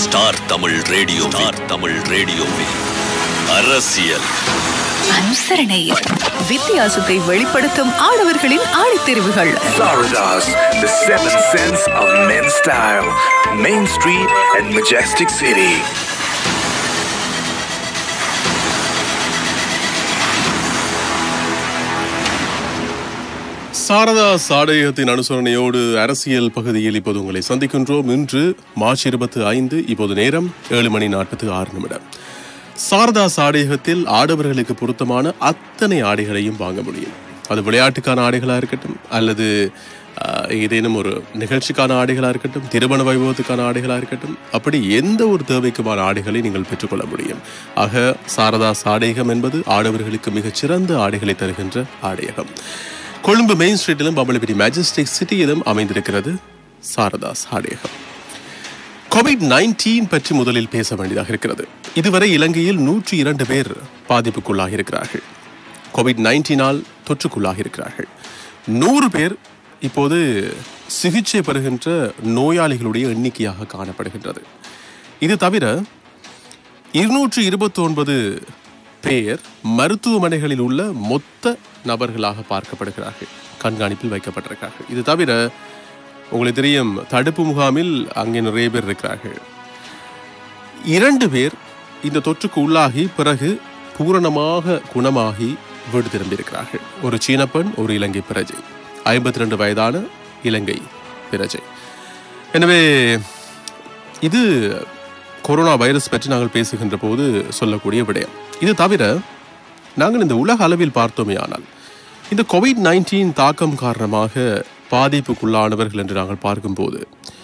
Star Tamil Radio Star Tamil ரேடியோவில் அரசியல் அனுசரணையில் வித்தியாசத்தை வெளிப்படுத்தும் ஆடவர்களின் ஆடித்தெரிவுகள் Florida's the seven sense of men's style. Main Street and Majestic City. Saradha சாடயத்தின் அனுசரணையோடு அரசியல் பகுதியில் இப்போது உங்களை சந்திக்கின்றோம் இன்று மார்ச் இருபத்தி ஐந்து இப்போது நேரம் ஏழு மணி நாற்பத்தி ஆறு நிமிடம் சாரதா சாடயத்தில் ஆடவர்களுக்கு பொருத்தமான அத்தனை ஆடைகளையும் வாங்க முடியும் அது விளையாட்டுக்கான ஆடைகளாக இருக்கட்டும் அல்லது ஆஹ், ஏதேனும் ஒரு நிகழ்ச்சிக்கான ஆடைகளாக இருக்கட்டும் திருமண வைபவத்துக்கான ஆடைகளாக இருக்கட்டும் அப்படி எந்த ஒரு தேவைக்குமான ஆடைகளை நீங்கள் பெற்றுக்கொள்ள முடியும் ஆக சாரதா சாடேகம் என்பது ஆடவர்களுக்கு மிகச்சிறந்த ஆடைகளை தருகின்ற ஆடையகம் கொழும்பு மெயின் ஸ்ட்ரீட்டிலும் பம்பளப்பிடி மேஜஸ்டிக் சிட்டியிலும் அமைந்திருக்கிறது சாரதாஸ் ஆடையகம் கோவிட் நைன்டீன் பற்றி முதலில் பேச வேண்டியதாக இருக்கிறது இதுவரை இலங்கையில் நூற்றி இரண்டு பேர் பாதிப்புக்குள்ளாகி இருக்கிறார்கள் கோவிட் நைன்டீனால் தொற்றுக்குள்ளாகி இருக்கிறார்கள் நூறு பேர் இப்போது சிகிச்சை பெறுகின்ற நோயாளிகளுடைய எண்ணிக்கையாக காணப்படுகின்றது இது தவிர இருநூற்று இருபத்தி ஒன்பது பேர் மருத்துவமனைகளில் உள்ள மொத்த நபர்களாக பார்க்கப்படுகிறார்கள் கண்காணிப்பில் வைக்கப்பட்டிருக்கிறார்கள் இது தவிர உங்களுக்கு தெரியும் தடுப்பு முகாமில் அங்கே நிறைய பேர் இருக்கிறார்கள் இரண்டு பேர் இந்த தொற்றுக்கு உள்ளாகி பிறகு பூரணமாக குணமாகி வீடு திரும்பியிருக்கிறார்கள் ஒரு சீன பெண் ஒரு இலங்கை பிரஜை ஐம்பத்தி ரெண்டு வயதான இலங்கை பிரஜை எனவே இது கொரோனா வைரஸ் பற்றி நாங்கள் பேசுகின்ற போது சொல்லக்கூடிய விடயம் இது தவிர நாங்கள் இந்த உலக அளவில் பார்த்தோமே ஆனால் இந்த கோவிட் நைன்டீன் தாக்கம் காரணமாக பாதிப்புக்குள்ளானவர்கள் என்று நாங்கள் பார்க்கும்போது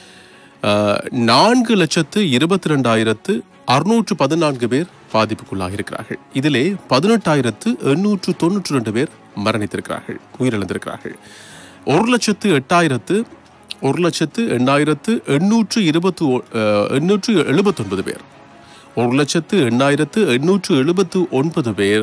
ஆஹ், நான்கு லட்சத்து இருபத்தி ரெண்டாயிரத்து அறுநூற்று பதினான்கு பேர் பாதிப்புக்குள்ளாக இருக்கிறார்கள் இதிலே பதினெட்டாயிரத்து எண்ணூற்று தொண்ணூற்று ரெண்டு பேர் மரணித்திருக்கிறார்கள் உயிரிழந்திருக்கிறார்கள் ஒரு லட்சத்து எட்டாயிரத்து ஒரு லட்சத்து எண்ணாயிரத்து எண்ணூற்று இருபத்து ஒ- ஆஹ், எண்ணூற்று எழுபத்தொன்பது பேர் ஒரு லட்சத்து எண்ணாயிரத்து எண்ணூற்று எழுபத்து ஒன்பது பேர்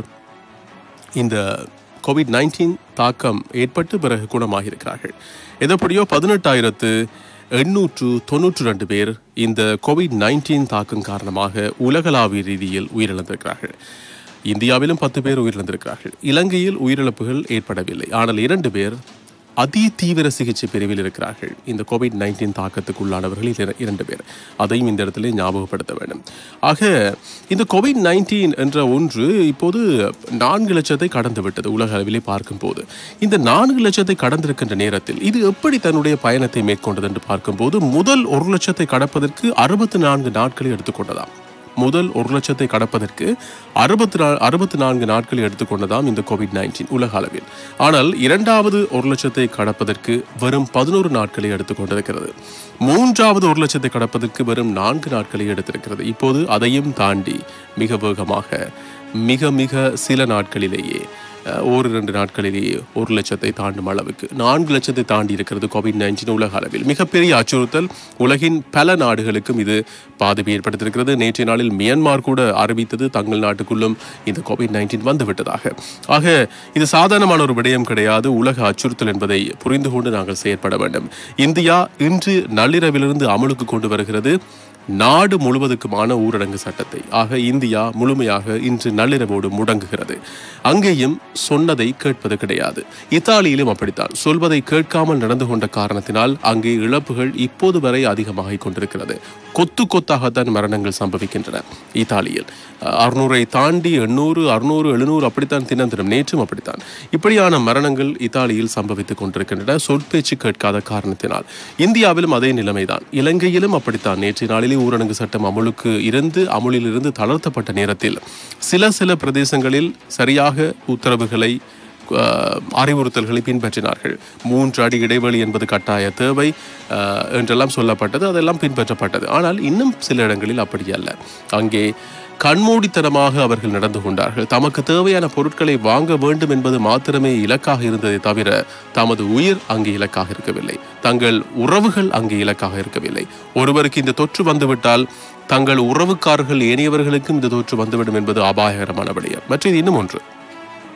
இந்த கோவிட் நைன்டீன் தாக்கம் ஏற்பட்டு பிறகு குணமாகியிருக்கிறார்கள் எதப்படியோ பதினெட்டாயிரத்து எண்ணூற்று தொன்னூற்று ரெண்டு பேர் இந்த கோவிட் நைன்டீன் தாக்கம் காரணமாக உலகளாவிய ரீதியில் உயிரிழந்திருக்கிறார்கள் இந்தியாவிலும் பத்து பேர் உயிரிழந்திருக்கிறார்கள் இலங்கையில் உயிரிழப்புகள் ஏற்படவில்லை ஆனால் இரண்டு பேர் அதி தீவிர சிகிச்சை பிரிவில் இருக்கிறார்கள் இந்த கோவிட் நைன்டீன் தாக்கத்துக்குள்ளானவர்கள் இர- இரண்டு பேர் அதையும் இந்த இடத்துல ஞாபகப்படுத்த வேண்டும் ஆக இந்த கோவிட் நைன்டீன் என்ற ஒன்று இப்போது நான்கு லட்சத்தை கடந்து விட்டது உலக அளவிலே பார்க்கும்போது இந்த நான்கு லட்சத்தை கடந்திருக்கின்ற நேரத்தில் இது எப்படி தன்னுடைய பயணத்தை மேற்கொண்டது என்று பார்க்கும்போது முதல் ஒரு லட்சத்தை கடப்பதற்கு அறுபத்தி நான்கு நாட்களை எடுத்துக்கொண்டதாம் முதல் ஒரு லட்சத்தை கடப்பதற்கு அறுபத்தி நா அறுபத்தி நான்கு நாட்கள் எடுத்துக்கொண்டதாம் இந்த கோவிட் நைன்டீன் உலக அளவில் ஆனால் இரண்டாவது ஒரு லட்சத்தை கடப்பதற்கு வெறும் பதினோரு நாட்களை எடுத்துக்கொண்டிருக்கிறது மூன்றாவது ஒரு லட்சத்தை கடப்பதற்கு வெறும் நான்கு நாட்களை எடுத்திருக்கிறது இப்போது அதையும் தாண்டி மிக வேகமாக மிக மிக சில நாட்களிலேயே அஹ், ஒரு ரெண்டு நாட்களிலேயே ஒரு லட்சத்தை தாண்டும் அளவுக்கு நான்கு லட்சத்தை தாண்டி இருக்கிறது கோவிட் நைன்டீன் உலக அளவில் மிகப்பெரிய அச்சுறுத்தல் உலகின் பல நாடுகளுக்கும் இது பாதிப்பை ஏற்படுத்தியிருக்கிறது நேற்றைய நாளில் மியான்மார் கூட அறிவித்தது தங்கள் நாட்டுக்குள்ளும் இந்த கோவிட் நைன்டீன் வந்து விட்டதாக ஆக இது சாதாரணமான ஒரு விடயம் கிடையாது உலக அச்சுறுத்தல் என்பதை புரிந்து கொண்டு நாங்கள் செயற்பட வேண்டும் இந்தியா இன்று நள்ளிரவிலிருந்து அமலுக்கு கொண்டு வருகிறது நாடு முழுவதுக்குமான ஊரடங்கு சட்டத்தை ஆக இந்தியா முழுமையாக இன்று நள்ளிரவோடு முடங்குகிறது அங்கேயும் சொன்னதை கேட்பது கிடையாது இத்தாலியிலும் அப்படித்தான் சொல்வதை கேட்காமல் நடந்து கொண்ட காரணத்தினால் அங்கே இழப்புகள் இப்போது வரை அதிகமாகிக் கொண்டிருக்கிறது கொத்து கொத்தாகத்தான் மரணங்கள் சம்பவிக்கின்றன இத்தாலியில் அறுநூறை தாண்டி எண்ணூறு அறுநூறு எழுநூறு அப்படித்தான் தினம் தினம் நேற்றும் அப்படித்தான் இப்படியான மரணங்கள் இத்தாலியில் சம்பவித்துக் கொண்டிருக்கின்றன சொல் பேச்சு கேட்காத காரணத்தினால் இந்தியாவிலும் அதே நிலைமைதான் இலங்கையிலும் அப்படித்தான் நேற்றைய நாளிலே ஊரடங்கு சட்டம் அமுலுக்கு இருந்து அமுலில் இருந்து தளர்த்தப்பட்ட நேரத்தில் சில சில பிரதேசங்களில் சரியாக உத்தரவுகளை அஹ், அறிவுறுத்தல்களை பின்பற்றினார்கள் மூன்று அடி இடைவெளி என்பது கட்டாய தேவை அஹ், என்றெல்லாம் சொல்லப்பட்டது அதெல்லாம் பின்பற்றப்பட்டது ஆனால் இன்னும் சில இடங்களில் அப்படி அல்ல அங்கே கண்மூடித்தனமாக அவர்கள் நடந்து கொண்டார்கள் தமக்கு தேவையான பொருட்களை வாங்க வேண்டும் என்பது மாத்திரமே இலக்காக இருந்ததை தவிர தமது உயிர் அங்கு இலக்காக இருக்கவில்லை தங்கள் உறவுகள் அங்கு இலக்காக இருக்கவில்லை ஒருவருக்கு இந்த தொற்று வந்துவிட்டால் தங்கள் உறவுக்காரர்கள் ஏனையவர்களுக்கும் இந்த தொற்று வந்துவிடும் என்பது அபாயகரமான விடயம் மற்றது இன்னும் ஒன்று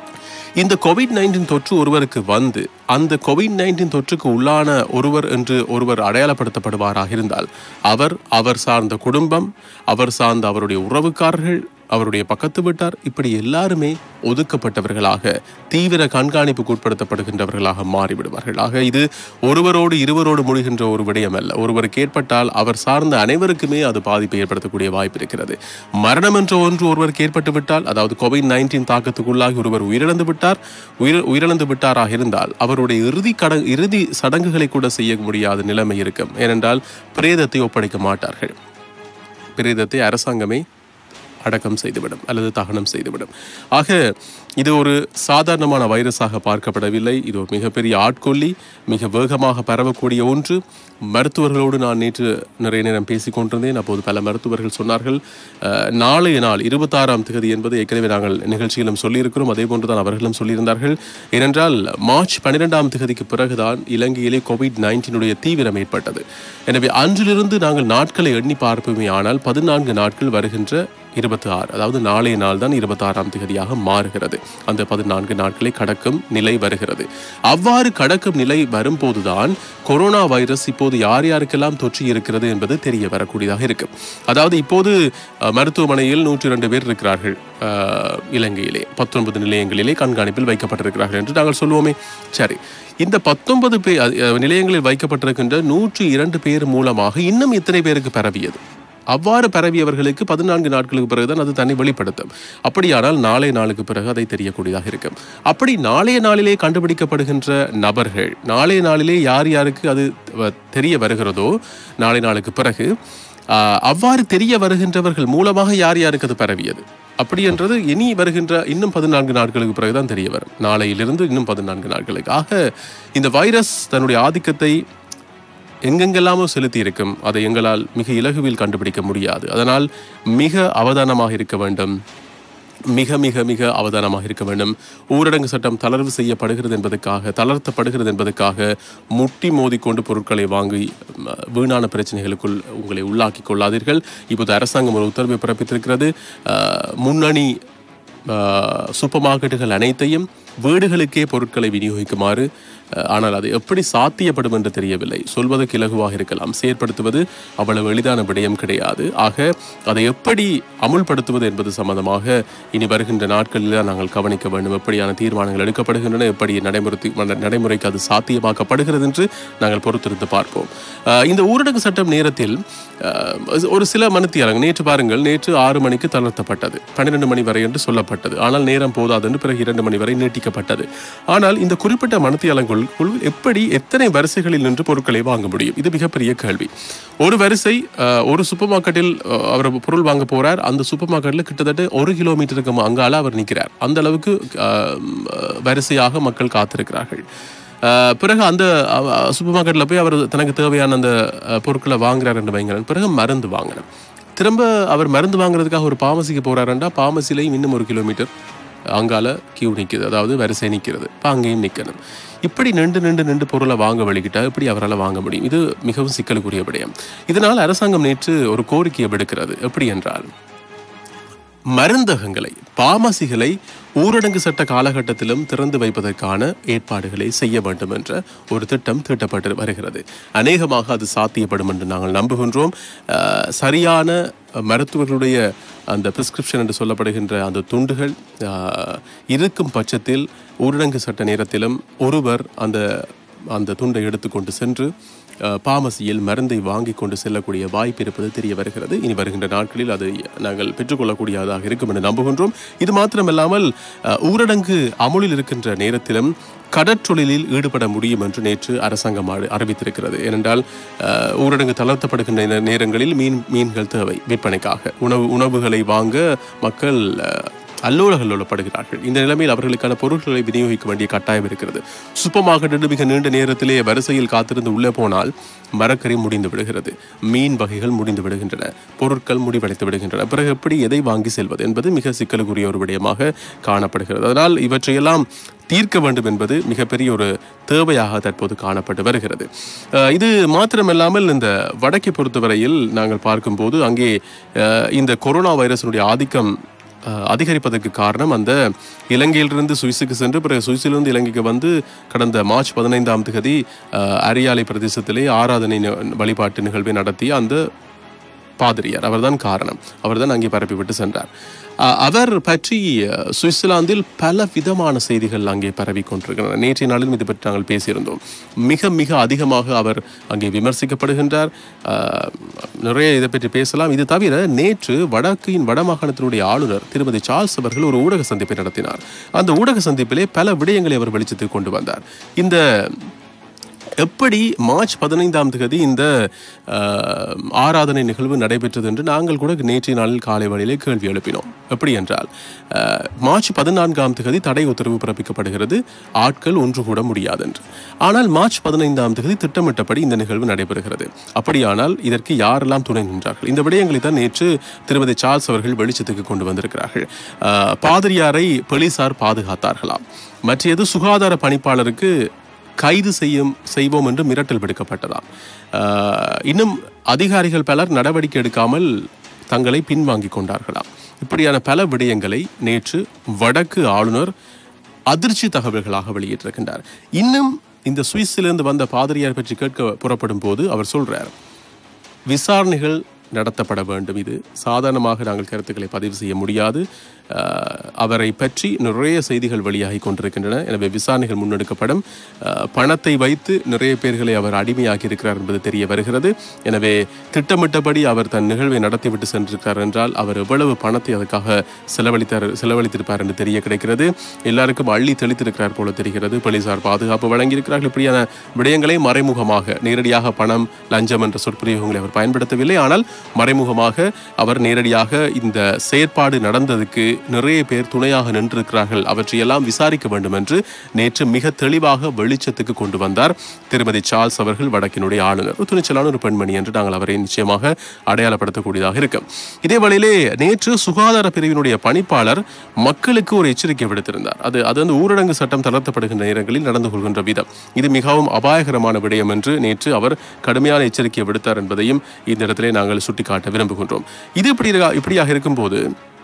இந்த கோவிட் நைன்டீன் தொற்று ஒருவருக்கு வந்து அந்த கோவிட் நைன்டீன் தொற்றுக்கு உள்ளான ஒருவர் என்று ஒருவர் அடையாளப்படுத்தப்படுவாராக இருந்தால் அவர் அவர் சார்ந்த குடும்பம் அவர் சார்ந்த அவருடைய உறவுக்காரர்கள் அவருடைய பக்கத்து வீட்டார் இப்படி எல்லாருமே ஒதுக்கப்பட்டவர்களாக தீவிர கண்காணிப்புக்கு உட்படுத்தப்படுகின்றவர்களாக மாறிவிடுவார்கள் ஆக இது ஒருவரோடு இருவரோடு முடிகின்ற ஒரு விடயம் அல்ல ஒருவருக்கு ஏற்பட்டால் அவர் சார்ந்த அனைவருக்குமே அது பாதிப்பை ஏற்படுத்தக்கூடிய வாய்ப்பு இருக்கிறது மரணம் என்ற ஒன்று ஒருவருக்கு ஏற்பட்டு விட்டால் அதாவது கோவிட் நைன்டீன் தாக்கத்துக்குள்ளாகி ஒருவர் உயிரிழந்து விட்டார் உயிர் உயிரிழந்து விட்டாராக இருந்தால் அவருடைய இறுதி கட இறுதி சடங்குகளை கூட செய்ய முடியாத நிலைமை இருக்கும் ஏனென்றால் பிரேதத்தை ஒப்படைக்க மாட்டார்கள் பிரேதத்தை அரசாங்கமே அடக்கம் செய்துவிடும் அல்லது தகனம் செய்துவிடும் ஆக இது ஒரு சாதாரணமான வைரஸாக பார்க்கப்படவில்லை இது ஒரு மிகப்பெரிய ஆட்கொல்லி மிக வேகமாக பரவக்கூடிய ஒன்று மருத்துவர்களோடு நான் நேற்று நிறைய நேரம் பேசிக் கொண்டிருந்தேன் அப்போது பல மருத்துவர்கள் சொன்னார்கள் அஹ், நாளைய நாள் இருபத்தாறாம் தேதி என்பது ஏற்கனவே நாங்கள் நிகழ்ச்சியிலும் சொல்லியிருக்கிறோம் அதே போன்று தான் அவர்களும் சொல்லியிருந்தார்கள் ஏனென்றால் மார்ச் பன்னிரெண்டாம் தேதிக்கு பிறகுதான் இலங்கையிலே கோவிட் நைன்டீனுடைய தீவிரம் ஏற்பட்டது எனவே அன்றிலிருந்து நாங்கள் நாட்களை எண்ணி பார்ப்போமே ஆனால் பதினான்கு நாட்கள் வருகின்ற இருபத்தி ஆறு அதாவது நாளைய நாள் தான் இருபத்தாறாம் தேதியாக மாறுகிறது அந்த பதினான்கு நாட்களை கடக்கும் நிலை வருகிறது அவ்வாறு கடக்கும் நிலை வரும்போதுதான் கொரோனா வைரஸ் இப்போது யார் யாருக்கெல்லாம் தொற்று இருக்கிறது என்பது தெரிய வரக்கூடியதாக இருக்கு அதாவது இப்போது அஹ், மருத்துவமனையில் நூற்றி இரண்டு பேர் இருக்கிறார்கள் அஹ், இலங்கையிலே பத்தொன்பது நிலையங்களிலே கண்காணிப்பில் வைக்கப்பட்டிருக்கிறார்கள் என்று நாங்கள் சொல்லுவோமே சரி இந்த பத்தொன்பது பேர் அஹ், நிலையங்களில் வைக்கப்பட்டிருக்கின்ற நூற்றி இரண்டு பேர் மூலமாக இன்னும் எத்தனை பேருக்கு பரவியது அவ்வாறு பரவியவர்களுக்கு பதினான்கு நாட்களுக்கு பிறகுதான் அது தன்னை வெளிப்படுத்தும் அப்படியானால் நாளை நாளுக்கு பிறகு அதை தெரியக்கூடியதாக இருக்கும் அப்படி நாளைய நாளிலே கண்டுபிடிக்கப்படுகின்ற நபர்கள் நாளைய நாளிலே யார் யாருக்கு அது வ- தெரிய வருகிறதோ நாளை நாளுக்கு பிறகு ஆஹ், அவ்வாறு தெரிய வருகின்றவர்கள் மூலமாக யார் யாருக்கு அது பரவியது அப்படி என்றது இனி வருகின்ற இன்னும் பதினான்கு நாட்களுக்கு பிறகுதான் தெரிய வரும் நாளையிலிருந்து இன்னும் பதினான்கு நாட்களுக்கு ஆக இந்த வைரஸ் தன்னுடைய ஆதிக்கத்தை எங்கெங்கெல்லாமோ செலுத்தி இருக்கும் அதை எங்களால் மிக இலகுவில் கண்டுபிடிக்க முடியாது அதனால் மிக அவதானமாக இருக்க வேண்டும் மிக மிக மிக அவதானமாக இருக்க வேண்டும் ஊரடங்கு சட்டம் தளர்வு செய்யப்படுகிறது என்பதற்காக தளர்த்தப்படுகிறது என்பதற்காக முட்டி மோதிக்கொண்டு பொருட்களை வாங்கி ம, வீணான பிரச்சனைகளுக்குள் உங்களை உள்ளாக்கி கொள்ளாதீர்கள் இப்போது அரசாங்கம் ஒரு உத்தரவை பிறப்பித்திருக்கிறது அஹ், முன்னணி ஆஹ், சூப்பர் மார்க்கெட்டுகள் அனைத்தையும் வீடுகளுக்கே பொருட்களை விநியோகிக்குமாறு அஹ், ஆனால் அது எப்படி சாத்தியப்படும் என்று தெரியவில்லை சொல்வதற்கு இலகுவாக இருக்கலாம் செயற்படுத்துவது அவ்வளவு எளிதான விடயம் கிடையாது ஆக அதை எப்படி அமுல்படுத்துவது என்பது சம்பந்தமாக இனி வருகின்ற நாட்களில் தான் நாங்கள் கவனிக்க வேண்டும் எப்படியான தீர்மானங்கள் எடுக்கப்படுகின்றன எப்படி நடைமுறை நடைமுறைக்கு அது சாத்தியமாக்கப்படுகிறது என்று நாங்கள் பொறுத்திருந்து பார்ப்போம் அஹ், இந்த ஊரடங்கு சட்டம் நேரத்தில் அஹ், ஒரு சில மணித்தியாளர்கள் நேற்று பாருங்கள் நேற்று ஆறு மணிக்கு தளர்த்தப்பட்டது பன்னிரண்டு மணி வரை என்று சொல்லப்பட்டது ஆனால் நேரம் போதாது என்று பிறகு இரண்டு மணி வரை நீட்டிக்கப்பட்டது ஆனால் இந்த குறிப்பிட்ட மணித்தியாலங்களுக்குள் எப்படி எத்தனை வரிசைகளில் நின்று பொருட்களை வாங்க முடியும் இது மிகப்பெரிய கேள்வி ஒரு வரிசை அஹ், ஒரு சூப்பர் மார்க்கெட்டில் அஹ், அவர் பொருள் வாங்க போறார் அந்த சூப்பர் மார்க்கெட்டில் கிட்டத்தட்ட ஒரு கிலோமீட்டருக்கு அங்கால அவர் நிற்கிறார் அந்த அளவுக்கு அஹ், வரிசையாக மக்கள் காத்திருக்கிறார்கள் அஹ் பிறகு அந்த சூப்பர் மார்க்கெட்டில் போய் அவர் தனக்கு தேவையான அந்த அஹ், பொருட்களை வாங்குறார் என்று வைங்கிறேன் பிறகு மருந்து வாங்கினேன் திரும்ப அவர் மருந்து வாங்குறதுக்காக ஒரு பாமசிக்கு போறாருண்டா பாமசிலையும் இன்னும் ஒரு கிலோமீட்டர் அங்கால கியூ நிற்குது அதாவது வரிசை நிற்கிறது இப்போ அங்கேயும் நிற்கணும் இப்படி நின்று நின்று நின்று பொருளை வாங்க வழிகிட்டா எப்படி அவரால் வாங்க முடியும் இது மிகவும் சிக்கலுக்குரிய விடயம் இதனால் அரசாங்கம் நேற்று ஒரு கோரிக்கையை விடுக்கிறது எப்படி என்றால் மருந்தகங்களை பாமசிகளை ஊரடங்கு சட்ட காலகட்டத்திலும் திறந்து வைப்பதற்கான ஏற்பாடுகளை செய்ய வேண்டும் என்ற ஒரு திட்டம் தீட்டப்பட்டு வருகிறது அநேகமாக அது சாத்தியப்படும் என்று நாங்கள் நம்புகின்றோம் அஹ், சரியான மருத்துவர்களுடைய அந்த பிரிஸ்கிரிப்ஷன் என்று சொல்லப்படுகின்ற அந்த துண்டுகள் அஹ், இருக்கும் பட்சத்தில் ஊரடங்கு சட்ட நேரத்திலும் ஒருவர் அந்த அந்த துண்டை எடுத்துக்கொண்டு சென்று அஹ், பாமசியில் மருந்தை வாங்கி கொண்டு செல்லக்கூடிய வாய்ப்பு இருப்பது தெரிய வருகிறது இனி வருகின்ற நாட்களில் அதை நாங்கள் பெற்றுக்கொள்ளக்கூடியதாக இருக்கும் என்று நம்புகின்றோம் இது மாத்திரமல்லாமல் அஹ், ஊரடங்கு அமுலில் இருக்கின்ற நேரத்திலும் கடற்றொழிலில் ஈடுபட முடியும் என்று நேற்று அரசாங்கம் அறி- அறிவித்திருக்கிறது ஏனென்றால் அஹ், ஊரடங்கு தளர்த்தப்படுகின்ற நே- நேரங்களில் மீன் மீன்கள் தேவை விற்பனைக்காக உணவு உணவுகளை வாங்க மக்கள் அஹ், அல்லோலகல்லோலப்படுகிறார்கள் இந்த நிலைமையில் அவர்களுக்கான பொருட்களை விநியோகிக்க வேண்டிய கட்டாயம் இருக்கிறது சூப்பர் மார்க்கெட்டில் மிக நீண்ட நேரத்திலே வரிசையில் காத்திருந்து உள்ளே போனால் மரக்கறி முடிந்து விடுகிறது மீன் வகைகள் முடிந்து விடுகின்றன பொருட்கள் முடிவடைத்து விடுகின்றன பிறகு எப்படி எதை வாங்கி செல்வது என்பது மிக சிக்கலுக்குரிய ஒரு விடயமாக காணப்படுகிறது அதனால் இவற்றையெல்லாம் தீர்க்க வேண்டும் என்பது மிகப்பெரிய ஒரு தேவையாக தற்போது காணப்பட்டு வருகிறது அஹ் இது மாத்திரமல்லாமல் இந்த வடக்கை பொறுத்தவரையில் நாங்கள் பார்க்கும்போது அங்கே அஹ் இந்த கொரோனா வைரஸினுடைய ஆதிக்கம் அஹ், அதிகரிப்பதற்கு காரணம் அந்த இலங்கையிலிருந்து சுவிஸுக்கு சென்று பிறகு சுவிஸிலிருந்து இலங்கைக்கு வந்து கடந்த மார்ச் பதினைந்தாம் தேதி அஹ், அரியாலை பிரதேசத்திலே ஆராதனை நி- வழிபாட்டு நிகழ்வை நடத்திய அந்த பாதிரியார் அவர்தான் காரணம் அவர்தான் அங்கே பரப்பிவிட்டு சென்றார் அஹ், அவர் பற்றி அஹ், சுவிட்சர்லாந்தில் பல விதமான செய்திகள் அங்கே பரவி கொண்டிருக்கின்றன நேற்றைய நாளிலும் இது பற்றி நாங்கள் பேசியிருந்தோம் மிக மிக அதிகமாக அவர் அங்கே விமர்சிக்கப்படுகின்றார் அஹ், நிறைய இதை பற்றி பேசலாம் இது தவிர நேற்று வடக்கின் வடமாகாணத்தினுடைய ஆளுநர் திருமதி சார்ல்ஸ் அவர்கள் ஒரு ஊடக சந்திப்பை நடத்தினார் அந்த ஊடக சந்திப்பிலே பல விடயங்களை அவர் வெளிச்சத்துக்கு கொண்டு வந்தார் இந்த எப்படி மார்ச் பதினைந்தாம் தேதி இந்த அஹ், ஆராதனை நிகழ்வு நடைபெற்றது என்று நாங்கள் கூட நேற்றைய நாளில் காலை வழியிலே கேள்வி எழுப்பினோம் எப்படி என்றால் அஹ், மார்ச் பதினான்காம் தேதி தடை உத்தரவு பிறப்பிக்கப்படுகிறது ஆட்கள் ஒன்று கூட முடியாது என்று ஆனால் மார்ச் பதினைந்தாம் தேதி திட்டமிட்டபடி இந்த நிகழ்வு நடைபெறுகிறது அப்படியானால் இதற்கு யாரெல்லாம் துணை நின்றார்கள் இந்த விடயங்களை தான் நேற்று திருமதி சார்ல்ஸ் அவர்கள் வெளிச்சத்துக்கு கொண்டு வந்திருக்கிறார்கள் அஹ், பாதிரியாரை போலீசார் பாதுகாத்தார்களாம் மற்றது சுகாதார பணிப்பாளருக்கு கைது செய்யும் செய்வோம் என்று மிரட்டல் விடுக்கப்பட்டதாம் ஆஹ், இன்னும் அதிகாரிகள் பலர் நடவடிக்கை எடுக்காமல் தங்களை பின்வாங்கிக் கொண்டார்களாம் இப்படியான பல விடயங்களை நேற்று வடக்கு ஆளுநர் அதிர்ச்சி தகவல்களாக வெளியிட்டிருக்கின்றார் இன்னும் இந்த சுவிஸிலிருந்து வந்த பாதிரியார் பற்றி கேட்க புறப்படும் போது அவர் சொல்றார் விசாரணைகள் நடத்தப்பட வேண்டும் இது சாதாரணமாக நாங்கள் கருத்துக்களை பதிவு செய்ய முடியாது அஹ், அவரை பற்றி நிறைய செய்திகள் வெளியாகி கொண்டிருக்கின்றன எனவே விசாரணைகள் முன்னெடுக்கப்படும் அஹ், பணத்தை வைத்து நிறைய பேர்களை அவர் அடிமையாக்கி இருக்கிறார் என்பது தெரிய வருகிறது எனவே திட்டமிட்டபடி அவர் தன் நிகழ்வை நடத்திவிட்டு சென்றிருக்கிறார் என்றால் அவர் எவ்வளவு பணத்தை அதுக்காக செலவழித்தார் செலவழித்திருப்பார் என்று தெரிய கிடைக்கிறது எல்லாருக்கும் அள்ளி தெளித்திருக்கிறார் போல தெரிகிறது போலீசார் பாதுகாப்பு வழங்கியிருக்கிறார்கள் இப்படியான விடயங்களை மறைமுகமாக நேரடியாக பணம் லஞ்சம் என்ற சொற்பிரயோகங்களை அவர் பயன்படுத்தவில்லை ஆனால் மறைமுகமாக அவர் நேரடியாக இந்த செயற்பாடு நடந்ததுக்கு நிறைய பேர் துணையாக நின்றிருக்கிறார்கள் அவற்றையெல்லாம் விசாரிக்க வேண்டும் என்று நேற்று மிக தெளிவாக வெளிச்சத்துக்கு கொண்டு வந்தார் திருமதி சார்ல்ஸ் அவர்கள் வடக்கினுடைய ஆளுநர் ஒரு துணிச்சலான ஒரு பெண்மணி என்று நாங்கள் அவரை நிச்சயமாக அடையாளப்படுத்தக்கூடியதாக இருக்கும் இதே வேளையிலே நேற்று சுகாதார பிரிவினுடைய பணிப்பாளர் மக்களுக்கு ஒரு எச்சரிக்கை விடுத்திருந்தார் அது அது வந்து ஊரடங்கு சட்டம் தளர்த்தப்படுகின்ற நேரங்களில் நடந்து கொள்கின்ற விதம் இது மிகவும் அபாயகரமான விடயம் என்று நேற்று அவர் கடுமையான எச்சரிக்கை விடுத்தார் என்பதையும் இந்த இடத்திலே நாங்கள் சுட்டிக்காட்ட விரும்புகின்றோம் இது இப்படி இப்படியாக இருக்கும்போது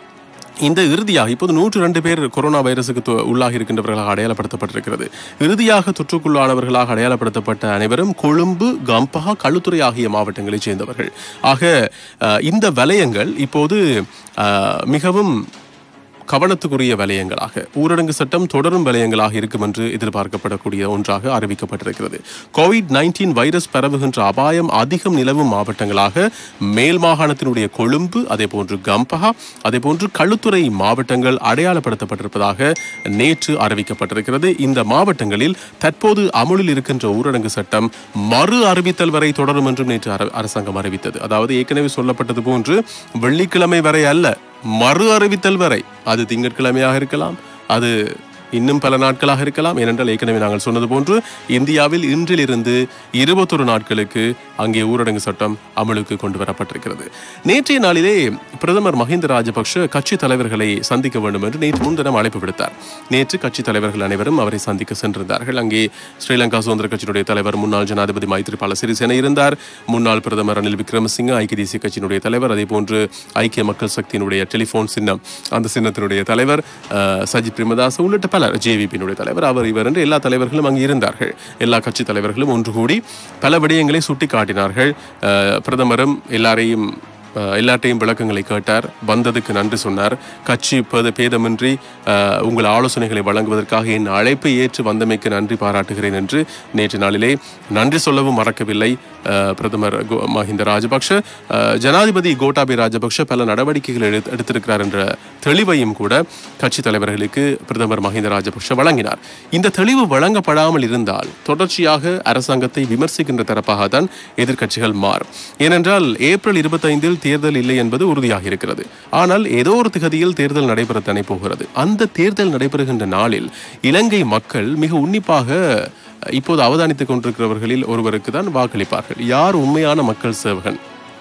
இந்த இறுதியாக இப்போது நூற்று ரெண்டு பேர் கொரோனா வைரசுக்கு தொ- உள்ளாகி இருக்கின்றவர்களாக அடையாளப்படுத்தப்பட்டிருக்கிறது இறுதியாக தொற்றுக்குள்ளானவர்களாக அடையாளப்படுத்தப்பட்ட அனைவரும் கொழும்பு கம்பஹா களுத்துறை ஆகிய மாவட்டங்களைச் சேர்ந்தவர்கள் ஆக அஹ், இந்த வலயங்கள் இப்போது அஹ், மிகவும் கவனத்துக்குரிய வலயங்களாக ஊரடங்கு சட்டம் தொடரும் வலயங்களாக இருக்கும் என்று எதிர்பார்க்கப்படக்கூடிய ஒன்றாக அறிவிக்கப்பட்டிருக்கிறது கோவிட் நைன்டீன் வைரஸ் பரவுகின்ற அபாயம் அதிகம் நிலவும் மாவட்டங்களாக மேல் மாகாணத்தினுடைய கொழும்பு அதே போன்று கம்பஹா அதே போன்று களுத்துறை மாவட்டங்கள் அடையாளப்படுத்தப்பட்டிருப்பதாக நேற்று அறிவிக்கப்பட்டிருக்கிறது இந்த மாவட்டங்களில் தற்போது அமுலில் இருக்கின்ற ஊரடங்கு சட்டம் மறு அறிவித்தல் வரை தொடரும் என்றும் நேற்று அர- அரசாங்கம் அறிவித்தது அதாவது ஏற்கனவே சொல்லப்பட்டது போன்று வெள்ளிக்கிழமை வரை அல்ல மறு அறிவித்தல் வரை அது திங்கட்கிழமையாக இருக்கலாம் அது இன்னும் பல நாட்களாக இருக்கலாம் ஏனென்றால் ஏற்கனவே நாங்கள் சொன்னது போன்று இந்தியாவில் இன்றிலிருந்து இருபத்தொரு நாட்களுக்கு அங்கே ஊரடங்கு சட்டம் அமலுக்கு கொண்டு வரப்பட்டிருக்கிறது நேற்றைய நாளிலே பிரதமர் மஹிந்த ராஜபக்ஷ கட்சி தலைவர்களை சந்திக்க வேண்டும் என்று நேற்று முன்தினம் அழைப்பு விடுத்தார் நேற்று கட்சி தலைவர்கள் அனைவரும் அவரை சந்திக்க சென்றிருந்தார்கள் அங்கே ஸ்ரீலங்கா சுதந்திர கட்சியினுடைய தலைவர் முன்னாள் ஜனாதிபதி மைத்ரிபால சிறிசேன இருந்தார் முன்னாள் பிரதமர் ரணில் விக்ரமசிங்க ஐக்கிய தேசிய கட்சியினுடைய தலைவர் அதே போன்று ஐக்கிய மக்கள் சக்தியினுடைய டெலிபோன் சின்னம் அந்த சின்னத்தினுடைய தலைவர் அஹ், சஜித் பிரேமதாஸ் உள்ளிட்ட பலர் ஜேவிபியினுடைய தலைவர் அவர் இவர் என்று எல்லா தலைவர்களும் அங்கு இருந்தார்கள் எல்லா கட்சி தலைவர்களும் ஒன்று கூடி பல விடயங்களை சுட்டி காட்டினார்கள் அஹ், பிரதமரும் எல்லாரையும் அஹ், எல்லாட்டையும் விளக்கங்களை கேட்டார் வந்ததுக்கு நன்றி சொன்னார் கட்சி பேத பேதமின்றி அஹ், உங்கள் ஆலோசனைகளை வழங்குவதற்காக என் அழைப்பை ஏற்று வந்தமைக்கு நன்றி பாராட்டுகிறேன் என்று நேற்று நாளிலே நன்றி சொல்லவும் மறக்கவில்லை அஹ், பிரதமர் கோ- மஹிந்த ராஜபக்ஷ அஹ், ஜனாதிபதி கோட்டாபய ராஜபக்ஷ பல நடவடிக்கைகள் எடுத்து- எடுத்திருக்கிறார் என்ற தெளிவையும் கூட கட்சி தலைவர்களுக்கு பிரதமர் மஹிந்த ராஜபக்ஷ வழங்கினார் இந்த தெளிவு வழங்கப்படாமல் இருந்தால் தொடர்ச்சியாக அரசாங்கத்தை விமர்சிக்கின்ற தரப்பாகத்தான் எதிர்க்கட்சிகள் மாறும் ஏனென்றால் ஏப்ரல் இருபத்தைந்தில் தேர்தல் இல்லை என்பது உறுதியாக இருக்கிறது ஆனால் ஏதோ ஒரு திகதியில் தேர்தல் நடைபெறத்தானே போகிறது அந்த தேர்தல் நடைபெறுகின்ற நாளில் இலங்கை மக்கள் மிக உன்னிப்பாக இப்போது அவதானித்துக் கொண்டிருக்கிறவர்களில் ஒருவருக்கு தான் வாக்களிப்பார்கள் யார் உண்மையான மக்கள் சேவகன்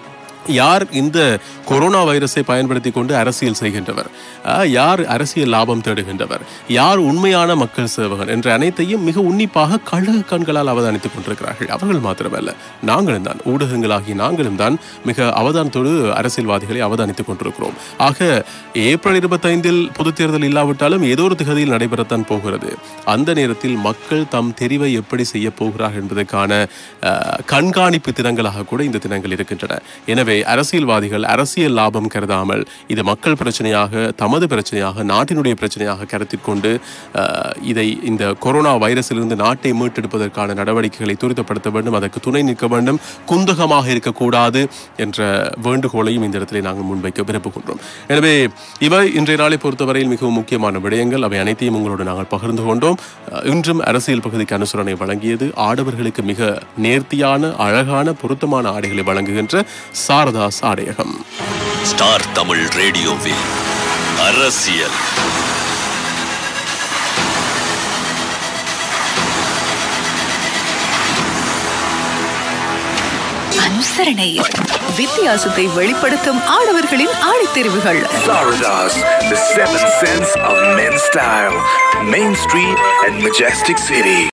யார் இந்த கொரோனா வைரஸை பயன்படுத்தி கொண்டு அரசியல் செய்கின்றவர் அஹ், யார் அரசியல் லாபம் தேடுகின்றவர் யார் உண்மையான மக்கள் சேவகன் என்ற அனைத்தையும் மிக உன்னிப்பாக கழுகு கண்களால் அவதானித்துக் கொண்டிருக்கிறார்கள் அவர்கள் மாத்திரமல்ல நாங்களும் தான் ஊடகங்களாகிய நாங்களும் தான் மிக அவதானத்தோடு அரசியல்வாதிகளை அவதானித்துக் கொண்டிருக்கிறோம் ஆக ஏப்ரல் இருபத்தைந்தில் பொதுத் தேர்தல் இல்லாவிட்டாலும் ஏதோ ஒரு திகதியில் நடைபெறத்தான் போகிறது அந்த நேரத்தில் மக்கள் தம் தெரிவை எப்படி செய்ய போகிறார்கள் என்பதற்கான அஹ், கண்காணிப்பு தினங்களாக கூட இந்த தினங்கள் இருக்கின்றன எனவே அரசியல்வாதிகள் அரசியல் லாபம் கருதாமல் இது மக்கள் பிரச்சனையாக தமது பிரச்சனையாக நாட்டினுடைய பிரச்சனையாக கருத்தில் கொண்டு அஹ், இதை இந்த கொரோனா வைரஸிலிருந்து நாட்டை மீட்டெடுப்பதற்கான நடவடிக்கைகளை துரிதப்படுத்த வேண்டும் அதற்கு துணை நிற்க வேண்டும் குந்தகமாக இருக்கக்கூடாது என்ற வேண்டுகோளையும் இந்த இடத்திலே நாங்கள் முன்வைக்க விரும்புகின்றோம் எனவே இவை இன்றைய நாளை பொறுத்தவரையில் மிகவும் முக்கியமான விடயங்கள் அவை அனைத்தையும் உங்களோடு நாங்கள் பகிர்ந்து கொண்டோம் அஹ், இன்றும் அரசியல் பகுதிக்கு அனுசரணை வழங்கியது ஆடவர்களுக்கு மிக நேர்த்தியான அழகான பொருத்தமான ஆடைகளை வழங்குகின்ற சாரதாஸ் ஆடையகம் ஸ்டார் தமிழ் ரேடியோவில் அரசியல் அனுசரணை வித்தியாசத்தை வெளிப்படுத்தும் ஆடவர்களின் ஆடைத்தெரிவுகள் Saradas, the seventh sense of men's style. Main Street and Majestic City.